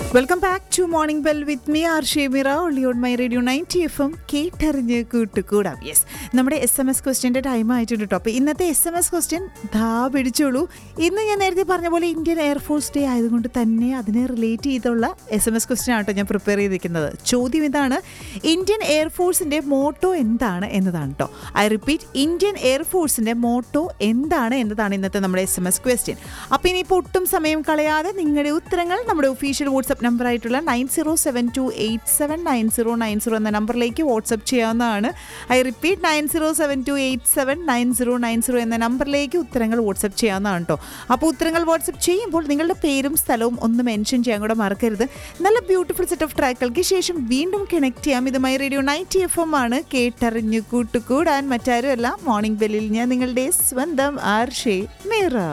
welcome back to morning bell with me R Shemira only on my radio ninety F M കേട്ടറിഞ്ഞ് കൂട്ടുകൂടാം yes നമ്മുടെ S M S ക്വസ്റ്റ്യൻ്റെ time ആയിട്ടുണ്ട് കേട്ടോ അപ്പോൾ ഇന്നത്തെ എസ് എം എസ് ക്വസ്റ്റ്യൻ ധാ പിടിച്ചോളൂ ഇന്ന് ഞാൻ നേരത്തെ പറഞ്ഞ പോലെ ഇന്ത്യൻ എയർഫോഴ്സ് ഡേ ആയതുകൊണ്ട് തന്നെ അതിനെ റിലേറ്റ് ചെയ്തുള്ള എസ് എം എസ് ക്വസ്റ്റ്യൻ ആട്ടോ ഞാൻ പ്രിപ്പയർ ചെയ്തിരിക്കുന്നത് ചോദ്യം ഇതാണ് ഇന്ത്യൻ എയർഫോഴ്സിൻ്റെ മോട്ടോ എന്താണ് എന്നതാണ് കേട്ടോ ഐ റിപ്പീറ്റ് ഇന്ത്യൻ എയർഫോഴ്സിൻ്റെ മോട്ടോ എന്താണ് എന്നതാണ് ഇന്നത്തെ നമ്മുടെ എസ് എം എസ് ക്വസ്റ്റ്യൻ അപ്പോൾ ഇനിയിപ്പോൾ ഒട്ടും സമയം കളയാതെ നിങ്ങളുടെ ഉത്തരങ്ങൾ നമ്മുടെ ഒഫീഷ്യൽ വാട്സപ്പ് നമ്പർ ആയിട്ടുള്ള nine zero seven two eight seven nine zero nine zero എന്ന നമ്പറിലേക്ക് വാട്സപ്പ് ചെയ്യാവുന്നതാണ് I repeat nine zero seven two eight seven nine zero nine zero എന്ന നമ്പറിലേക്ക് ഉത്തരങ്ങൾ വാട്സപ്പ് ചെയ്യാവുന്നതാണ് കേട്ടോ അപ്പോൾ ഉത്തരങ്ങൾ വാട്സപ്പ് ചെയ്യുമ്പോൾ നിങ്ങളുടെ പേരും സ്ഥലവും ഒന്ന് മെൻഷൻ ചെയ്യാൻ കൂടെ മറക്കരുത് നല്ല ബ്യൂട്ടിഫുൾ സെറ്റ് ഓഫ് ട്രാക്കുകൾക്ക് ശേഷം വീണ്ടും കണക്ട് ചെയ്യാം ഇത് my radio ninety F M ആണ് കേട്ടറിഞ്ഞു കൂട്ടുകൂടാൻ മറ്റാരുമല്ല മോർണിംഗ് ബെല്ലിൽ ഞാൻ നിങ്ങളുടെ സ്വന്തം ആർഷേ മീറ